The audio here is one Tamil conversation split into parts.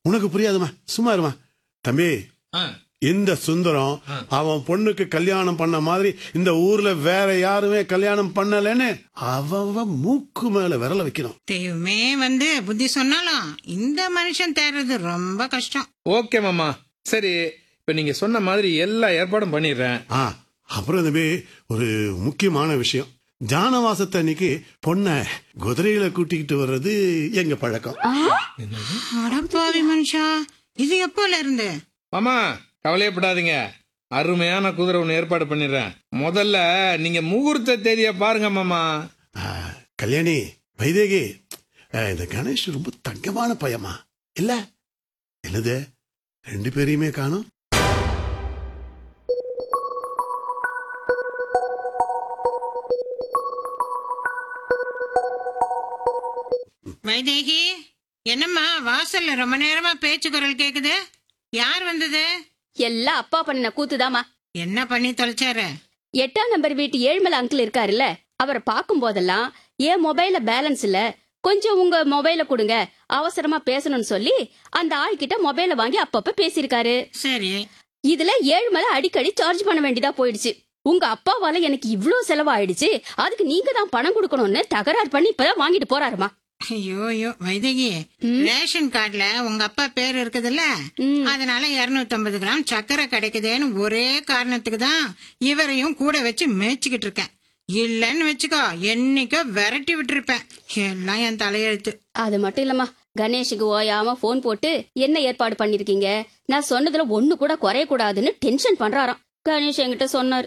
உனக்கு புரியாதுமா சும்மா இருமா தம்பி ஆ, இந்த சுந்தரம் அவன் பொண்ணுக்கு கல்யாணம் பண்ண மாதிரி இந்த ஊர்ல வேற யாருமே கல்யாணம் பண்ணலன்னு அவன் அவன் மூக்கு மேல விரல வைக்கணும் தெய்வமே வந்து புத்தி சொன்னாலும் இந்த மனுஷன் தேடுறது ரொம்ப கஷ்டம் ஓகே மாமா சரி இப்ப நீங்க சொன்ன மாதிரி எல்லா ஏற்பாடும் பண்ணிடுறேன் ஆ அப்புறம் தம்பி ஒரு முக்கியமான விஷயம் ஜானவாசத்தை அன்னைக்கு பொண்ணை குதிரையில கூட்டிக்கிட்டு வர்றது எங்க பழக்கம் அடப்பாவி மனுஷா இது எப்போல இருந்து மாமா கவலையப்படாதீங்க அருமையான குதிரை ஒன்று ஏற்பாடு பண்ணிடுறேன் முதல்ல நீங்க முகூர்த்த தேதியை பாருங்க மாமா ஆ, கல்யாணி வைதேகி ஆ, இந்த கணேஷ் ரொம்ப தங்கமான பையமா இல்ல என்னது ரெண்டு பேரையுமே காணும் வைதேகி என்னம்மா வாசல்ல ரொம்ப நேரமா பேச்சு குரல் கேக்குது யார் வந்தது எல்லாம் அப்பா பண்ணின கூத்துதாமா என்ன பண்ணி தொலைச்சாரு எட்டாம் நம்பர் வீட்டு ஏழ்மலை அங்கிள் இருக்காருல்ல அவரை பார்க்கும் போதெல்லாம் என் மொபைல்ல பேலன்ஸ் இல்ல கொஞ்சம் உங்க மொபைல கொடுங்க அவசரமா பேசணும்னு சொல்லி அந்த ஆள்கிட்ட மொபைல வாங்கி அப்பப்ப பேசியிருக்காரு சரி இதுல ஏழ்மலை அடிக்கடி சார்ஜ் பண்ண வேண்டியதா போயிடுச்சு உங்க அப்பாவால எனக்கு இவ்ளோ செலவாயிடுச்சு அதுக்கு நீங்க தான் பணம் கொடுக்கணும்னு தகராறு பண்ணி இப்பதான் வாங்கிட்டு போறாருமா ஐயோ ஐயோ வைதேகி ரேஷன் கார்டுல உங்க அப்பா பேர் இருக்குதுல்ல ம். அதனால 250 கிராம் சக்கரை கிடைக்குதேன்னு ஒரே காரணத்துக்கு தான் இவரையும் கூட வச்சு மேய்ச்சிக்கிட்டு இருக்கேன் இல்லன்னு வச்சுக்கோ என்னைக்கோ விரட்டி விட்டுருப்பேன் எல்லாம் என் தலையெழுத்து அது மட்டும் இல்லம்மா கணேஷுக்கு ஓயாம போன் போட்டு என்ன ஏற்பாடு பண்ணிருக்கீங்க நான் சொன்னதுல ஒண்ணு கூட குறைய கூடாதுன்னு டென்ஷன் பண்றாராம் கணேஷ் என்கிட்ட சொன்னாரு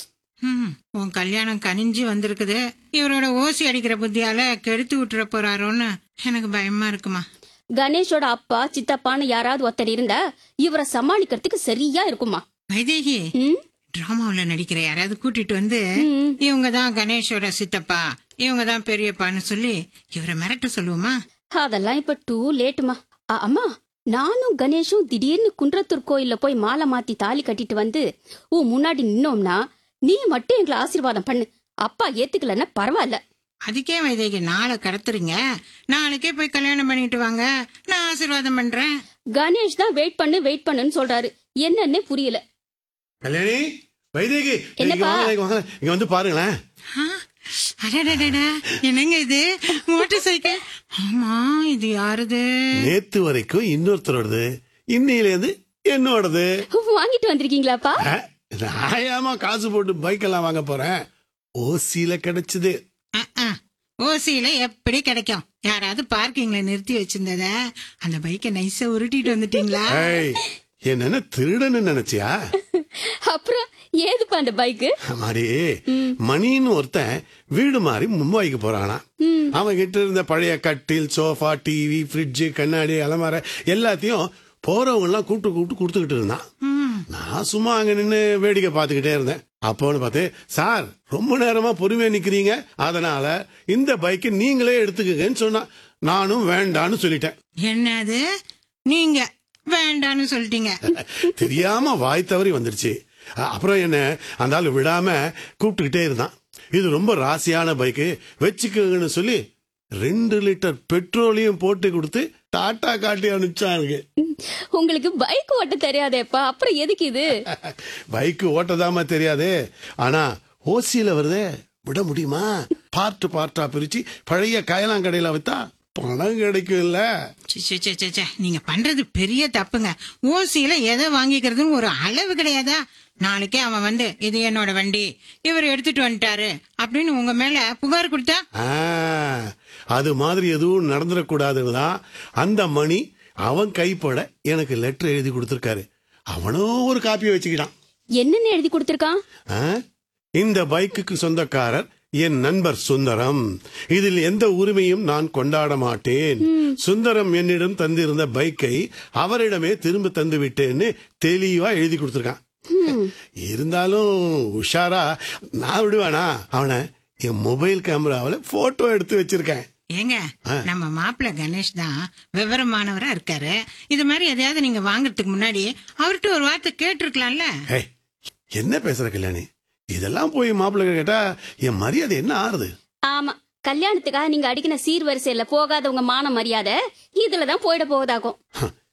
ம், உன் கல்யாணம் கனிஞ்சு வந்திருக்குது இவரோட ஓசி அடிக்கிற புத்தியால கெடுத்து விட்டுற போறாரோன்னு எனக்கு பயமா இருக்குமா கணேஷோட அப்பா சித்தப்பான்னு யாராவது ஒருத்தர் இருந்தா இவரை சமாளிக்கிறதுக்கு சரியா இருக்குமா வைதேகி ம்? டிராமாவுல நடிக்கிற யாராவது கூட்டிட்டு வந்து ம். இவங்க தான் கணேஷோட சித்தப்பா இவங்க தான் பெரியப்பான்னு சொல்லி இவரை மிரட்ட சொல்லுவோமா அதெல்லாம் இப்ப டூ லேட்டுமா அ- அம்மா நானும் கணேஷும் திடீர்னு குன்றத்தூர் கோயில்ல போய் மாலை மாத்தி தாலி கட்டிட்டு வந்து உன் முன்னாடி நின்னோம்னா நீ மட்டும் எங்களை ஆசீர்வாதம் பண்ணு அப்பா ஏத்துக்கலன்னா பரவாயில்ல அதுக்கே வைதேகி நாளை கடத்துறீங்க நாளைக்கே போய் கல்யாணம் பண்ணிட்டு வாங்க நான் ஆசீர்வாதம் பண்றேன் கணேஷ் தான் வெயிட் பண்ணு வெயிட் பண்ணுன்னு சொல்றாரு என்னன்னே புரியல கல்யாணி வைதேகி இங்க என்னப்பா? வாங்க, இங்க வாங்க. இங்க வந்து பாருங்களேன் ஆ, அடடடடா, என்னங்க இது மோட்டார் சைக்கிள் ஆமா இது யாருது நேத்து வரைக்கும் இன்னொருத்தரோடது இன்னையில இருந்து என்னோடது வாங்கிட்டு வந்திருக்கீங்களாப்பா ஆ, நான் ஏமா காசு போட்டு பைக் எல்லாம் வாங்க போறேன் ஓசியில கிடைச்சது அஹ், அஹ். ஓசியில எப்படி கிடைக்கும் யாராவது பார்க்கிங்ல நிறுத்தி வச்சிருந்தத அந்த பைக்கை நைஸா உருட்டிட்டு வந்துட்டீங்களா ஏய், என்னென்ன திருடன்னு நினைச்சியா அப்புறம் ஏதுப்பா அந்த பைக்கு மாடி மணின்னு ஒருத்தன் வீடு மாறி மும்பைக்கு போறானா அவன் கிட்ட இருந்த பழைய கட்டில் சோஃபா டிவி ஃப்ரிட்ஜ் கண்ணாடி அலமார எல்லாத்தையும் போறவங்க எல்லாம் கூப்பிட்டு கூப்பிட்டு கொடுத்துக்கிட்டு இருந்தான் நான் சும்மா அங்க நின்னு வேடிக்கை பார்த்துக்கிட்டே இருந்தேன் அப்போன்னு பார்த்து சார் ரொம்ப நேரமா பொறுமையா நிக்கிறீங்க அதனால இந்த பைக்கை நீங்களே எடுத்துக்கங்கன்னு சொன்னான் நானும் வேண்டான்னு சொல்லிட்டேன் என்னது நீங்க வேண்டான்னு சொல்லிட்டீங்க தெரியாம வாய் தவறி வந்துருச்சு அ- அப்புறம் என்ன அந்த ஆள் விடாம கூப்பிட்டுக்கிட்டே இருந்தான் இது ரொம்ப ராசியான பைக்கு வச்சுக்கோங்கன்னு சொல்லி ரெண்டு லிட்டர் பெட்ரோலையும் போட்டு கொடுத்து டாட்டா காட்டி அனுப்பிச்சானுங்க உங்களுக்கு பைக் ஓட்ட தெரியாதேப்பா அப்புறம் எதுக்கு இது பைக்கு ஓட்டதாம தெரியாது ஆனா ஓசியில வருதே விட முடியுமா பார்ட் பார்ட்டா பிரிச்சு பழைய கயலாங்கடையில வித்தா பணம் கிடைக்கும் இல்ல ச்சே, ச்சே, ச்சே, ச்சே, ச்சே. நீங்க பண்றது பெரிய தப்புங்க ஓசியில எதை வாங்கிக்கிறதுன்னு ஒரு அளவு கிடையாதா நாளைக்கே அவன் வந்து இது என்னோட வண்டி இவர் எடுத்துட்டு வந்துட்டாரு அப்படின்னு உங்க மேல புகார் கொடுத்தா ஆ, அது மாதிரி எதுவும் நடந்துடக்கூடாதுன்னு தான் அந்த மணி அவன் கைப்பட எனக்கு லெட்டர் எழுதி கொடுத்துருக்காரு அவனும் ஒரு காப்பி வச்சுக்கிட்டான் என்னன்னு எழுதி கொடுத்திருக்கான் ஆ? இந்த பைக்குக்கு சொந்தக்காரர் என் நண்பர் சுந்தரம் இதில் எந்த உரிமையும் நான் கொண்டாட மாட்டேன் சுந்தரம் என்னிடம் தந்திருந்த பைக்கை அவரிடமே திரும்ப தந்து விட்டேன்னு தெளிவா எழுதி கொடுத்திருக்கான் இருந்தாலும் உஷாரா நான் விடுவேனா அவனை என் மொபைல் கேமராவில் போட்டோ எடுத்து வச்சிருக்கேன் ஏங்க நம்ம மாப்பிள்ள கணேஷ் தான் விவரமானவரா இருக்காரு இது மாதிரி எதையாவது நீங்க வாங்குறதுக்கு முன்னாடி அவர்கிட்ட ஒரு வார்த்தை கேட்டிருக்கலாம்ல ஏய், என்ன பேசுற கல்யாணி இதெல்லாம் போய் மாப்பிள்ளை கேட்டா என் மரியாதை என்ன ஆறுது ஆமா கல்யாணத்துக்காக நீங்க அடிக்கின சீர்வரிசையில போகாத உங்க மான மரியாதை இதுலதான் போயிட போகுதாகும் ஹ,